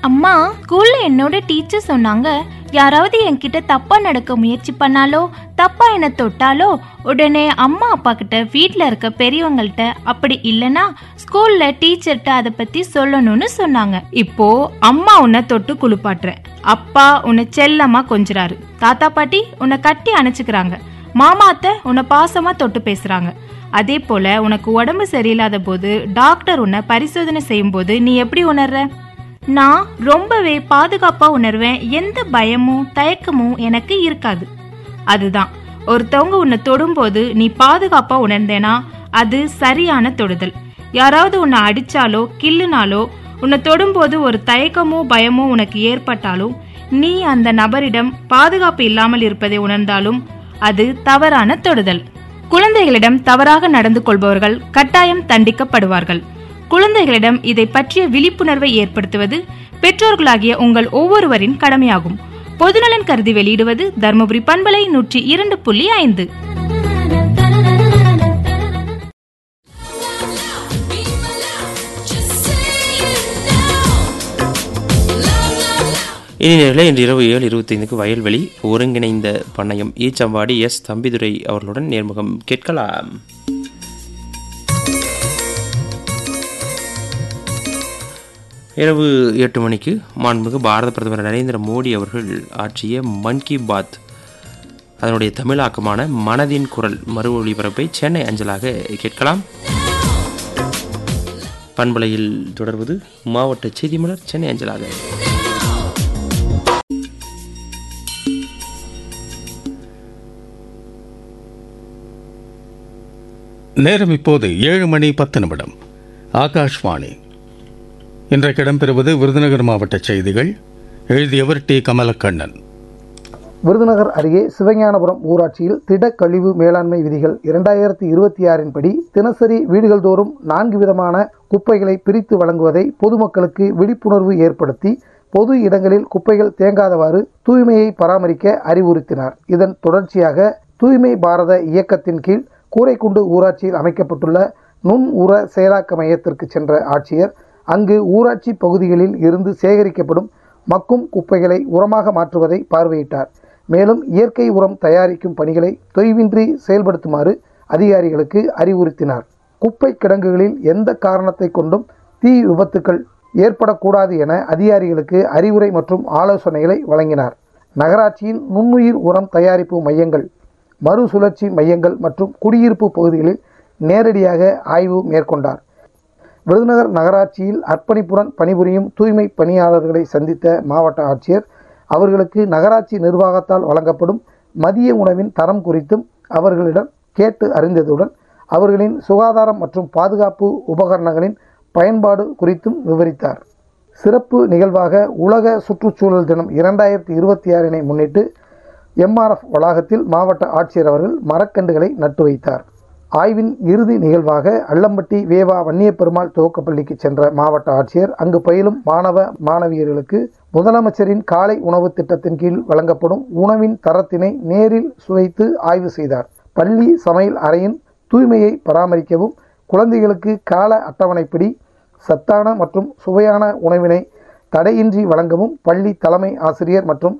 அம்மா ஸ்கூல்ல என்னோட டீச்சர் சொன்னாங்க யாராவது என்கிட்ட தப்பா நடக்க முயற்சி பண்ணாலோ தப்பா என்ன தொட்டாலோ உடனே அம்மா அப்பா கிட்ட வீட்ல இருக்க பெரியவங்கள்ட்ட அப்படி இல்லனா ஸ்கூல்ல டீச்சர்கிட்ட அதை பத்தி சொல்லணும்னு சொன்னாங்க இப்போ அம்மா உன்னை தொட்டு குளிப்பாட்டுற அப்பா உன்னை செல்லமா கொஞ்சுறாரு தாத்தா பாட்டி உன்னை கட்டி அணைச்சுக்கிறாங்க மாமா அத்தை உன்னை பாசமா தொட்டு பேசுறாங்க அதே போல உனக்கு உடம்பு சரியில்லாத போது டாக்டர் உன்னை பரிசோதனை செய்யும் போது நீ எப்படி உணர்ற நான் ரொம்பவே பாதுகாப்பா உணர்வேன் எந்த பயமும் தயக்கமும் எனக்கு இருக்காது அதுதான் ஒருத்தவங்க உன்னை தொடும்போது நீ பாதுகாப்பா உணர்ந்தேனா அது சரியான தொடுதல் யாராவது உன்னை அடிச்சாலோ கிள்ளுனாலோ உன்னை தொடும்போது ஒரு தயக்கமோ பயமோ உனக்கு ஏற்பட்டாலும் நீ அந்த நபரிடம் பாதுகாப்பு இல்லாமல் இருப்பதை உணர்ந்தாலும் அது தவறான தொடுதல் குழந்தைகளிடம் தவறாக நடந்து கொள்பவர்கள் கட்டாயம் தண்டிக்கப்படுவார்கள் குழந்தைகளிடம் இதை பற்றிய விழிப்புணர்வை ஏற்படுத்துவது பெற்றோர்களாகிய உங்கள் ஒவ்வொருவரின் கடமையாகும் பொதுநலன் கருதி வெளியிடுவது தர்மபுரி பண்பலை நூற்றி இரண்டு புள்ளி ஐந்து இனி நேரில் இன்று இரவு ஏழு இருபத்தைந்துக்கு வயல்வெளி ஒருங்கிணைந்த பண்ணையம் ஈச்சம்பாடி எஸ் தம்பிதுரை அவர்களுடன் நேர்முகம் கேட்கலாம் இரவு எட்டு மணிக்கு மாண்புமிகு பாரத பிரதமர் நரேந்திர மோடி அவர்கள் ஆற்றிய மன் கி பாத் அதனுடைய தமிழாக்கமான மனதின் குரல் மறு ஒளிபரப்பை சென்னை அஞ்சலாக கேட்கலாம் பண்பலையில் தொடர்வது மாவட்ட செய்தி மலர் சென்னை அஞ்சலாக நேரம் இப்போது ஏழு மணி பத்து நிமிடம் ஆகாஷ்வாணி இன்றைக்கு இடம்பெறுவது விருதுநகர் மாவட்ட செய்திகள் எழுதியவர் டி கமலக்கண்ணன் விருதுநகர் அருகே சிவஞானபுரம் ஊராட்சியில் திடக்கழிவு மேலாண்மை விதிகள் இரண்டாயிரத்தி இருபத்தி ஆறின் படி தினசரி வீடுகள் தோறும் நான்கு விதமான குப்பைகளை பிரித்து வழங்குவதை பொதுமக்களுக்கு விழிப்புணர்வு ஏற்படுத்தி பொது இடங்களில் குப்பைகள் தேங்காதவாறு தூய்மையை பராமரிக்க அறிவுறுத்தினார் இதன் தொடர்ச்சியாக தூய்மை பாரத இயக்கத்தின் கீழ் கூரைக்குண்டு ஊராட்சியில் அமைக்கப்பட்டுள்ள நுண் உர செயலாக்க மையத்திற்கு சென்ற ஆட்சியர் அங்கு ஊராட்சி பகுதிகளில் இருந்து சேகரிக்கப்படும் மக்கும் குப்பைகளை உரமாக மாற்றுவதை பார்வையிட்டார் மேலும் இயற்கை உரம் தயாரிக்கும் பணிகளை தொய்வின்றி செயல்படுத்துமாறு அதிகாரிகளுக்கு அறிவுறுத்தினார் குப்பை கிடங்குகளில் எந்த காரணத்தை கொண்டும் தீ விபத்துக்கள் ஏற்படக்கூடாது என அதிகாரிகளுக்கு அறிவுரை மற்றும் ஆலோசனைகளை வழங்கினார் நகராட்சியின் நுண்ணுயிர் உரம் தயாரிப்பு மையங்கள் மறுசுழற்சி மையங்கள் மற்றும் குடியிருப்பு பகுதிகளில் நேரடியாக ஆய்வு மேற்கொண்டார் விருதுநகர் நகராட்சியில் அர்ப்பணிப்புடன் பணிபுரியும் தூய்மை பணியாளர்களை சந்தித்த மாவட்ட ஆட்சியர் அவர்களுக்கு நகராட்சி நிர்வாகத்தால் வழங்கப்படும் மதிய உணவின் தரம் குறித்தும் அவர்களிடம் கேட்டு அறிந்ததுடன் அவர்களின் சுகாதாரம் மற்றும் பாதுகாப்பு உபகரணங்களின் பயன்பாடு குறித்தும் விவரித்தார் சிறப்பு நிகழ்வாக உலக சுற்றுச்சூழல் தினம் இரண்டாயிரத்தி இருபத்தி ஆறினை முன்னிட்டு எம்ஆர்எஃப் வளாகத்தில் மாவட்ட ஆட்சியர் அவர்கள் மரக்கன்றுகளை நட்டு வைத்தார் ஆய்வின் இறுதி நிகழ்வாக அல்லம்பட்டி வேவா வன்னியப்பெருமாள் துவக்கப்பள்ளிக்கு சென்ற மாவட்ட ஆட்சியர் அங்கு பயிலும் மாணவ மாணவியர்களுக்கு முதலமைச்சரின் காலை உணவு திட்டத்தின் கீழ் வழங்கப்படும் உணவின் தரத்தினை நேரில் சுவைத்து ஆய்வு செய்தார் பள்ளி சமையல் அறையின் தூய்மையை பராமரிக்கவும் குழந்தைகளுக்கு கால அட்டவணைப்படி சத்தான மற்றும் சுவையான உணவினை தடையின்றி வழங்கவும் பள்ளி தலைமை ஆசிரியர் மற்றும்